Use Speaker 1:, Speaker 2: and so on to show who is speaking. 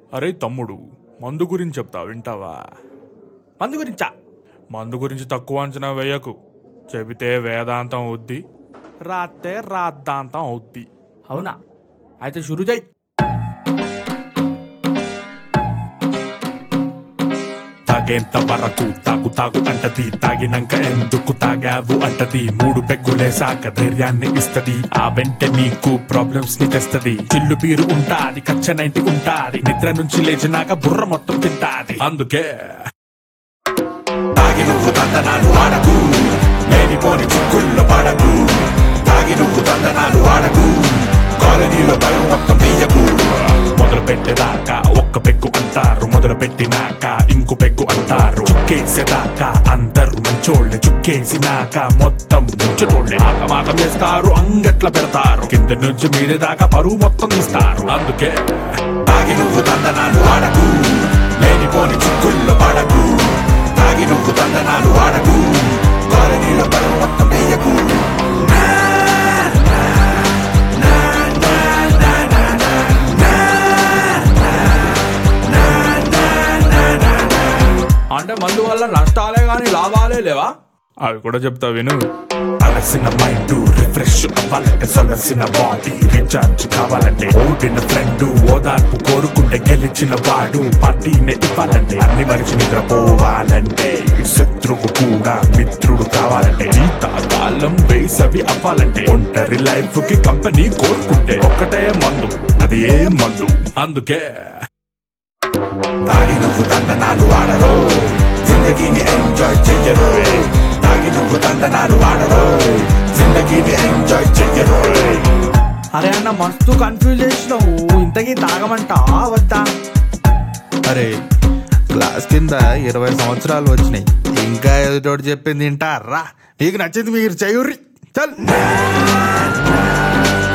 Speaker 1: అరే తమ్ముడు మందు గురించి చెప్తా వింటావా
Speaker 2: మందు గురించా
Speaker 1: మందు గురించి తక్కువ అంచనా వేయకు చెబితే వేదాంతం అవుద్ది రాస్తే రాద్దాంతం అవుద్ది
Speaker 2: అవునా అయితే షురు చేయి
Speaker 1: తాగేంత వరకు తాగు తాగు అంటది తాగినాక ఎందుకు తాగావు అంటది మూడు పెగ్గులేసాక ధైర్యాన్ని ఇస్తది ఆ వెంటే నీకు ప్రాబ్లమ్స్ ని తెస్తది చిల్లు పీరు ఉంటాది కచ్చనైంటి ఉంటాది నిద్ర నుంచి లేచినాక బుర్ర మొత్తం తింటాది అందుకే తాగి నువ్వు తందనాలు వాడకు లేనిపోని చిక్కుల్లో పడకు తాగి నువ్వు తందనాలు వాడకు కాలనీలో బలం మొత్తం తీయకు మొదలు పెట్టేదాకా ఒక్క పెగ్గు అంటారు మొదలు పెట్టినాక ఇంకో పెగ్గు అంటారు చుక్కేసేదాకా అందరూ మంచోళ్ళే చుక్కేసినాక మొత్తం ముంచటోళ్ళే ఆకమాకం చేస్తారు అంగట్ల పెడతారు కింద నుంచి మీరే దాకా పరువు మొత్తం తీస్తారు అందుకే తాగి నువ్వు తందనాలు వాడకు లేనిపోని చిక్కుల్లో పడకు తాగి నువ్వు తందనాలు వాడకు కాలనీలో బలం మొత్తం వేయకు
Speaker 2: అంటే మందు వల్ల నష్టాలే గాని లాభాలే లేవా
Speaker 1: అవి కూడా చెప్తా విను అలసిన మైండ్ రిఫ్రెష్ అవ్వాలంటే సొలసిన బాడీ రీఛార్జ్ కావాలంటే ఓడిన ఫ్రెండ్ ఓదార్పు కోరుకుంటే గెలిచిన వాడు పార్టీని ఇవ్వాలంటే అన్ని మనిషి నిద్రపోవాలంటే శత్రువు కూడా మిత్రుడు కావాలంటే జీతాకాలం వేసవి అవ్వాలంటే ఒంటరి లైఫ్ కి కంపెనీ కోరుకుంటే ఒక్కటే మందు అది ఏ మందు అందుకే తాగి నువ్వు తందనాలు వాడరు జిందగీని ఎంజాయ్ చెయ్యరు తాగి నువ్వు తందనాలు వాడరు జిందగీని ఎంజాయ్ చెయ్యరు
Speaker 2: అరే అన్న మస్తు కన్ఫ్యూజ్ చేసినావు ఇంతకీ తాగమంటా వద్దా
Speaker 3: అరే క్లాస్ కింద ఇరవై సంవత్సరాలు వచ్చినాయి ఇంకా ఎదుటోడు చెప్పింది వింటారా మీకు నచ్చింది మీరు చెయ్యుర్రి చల్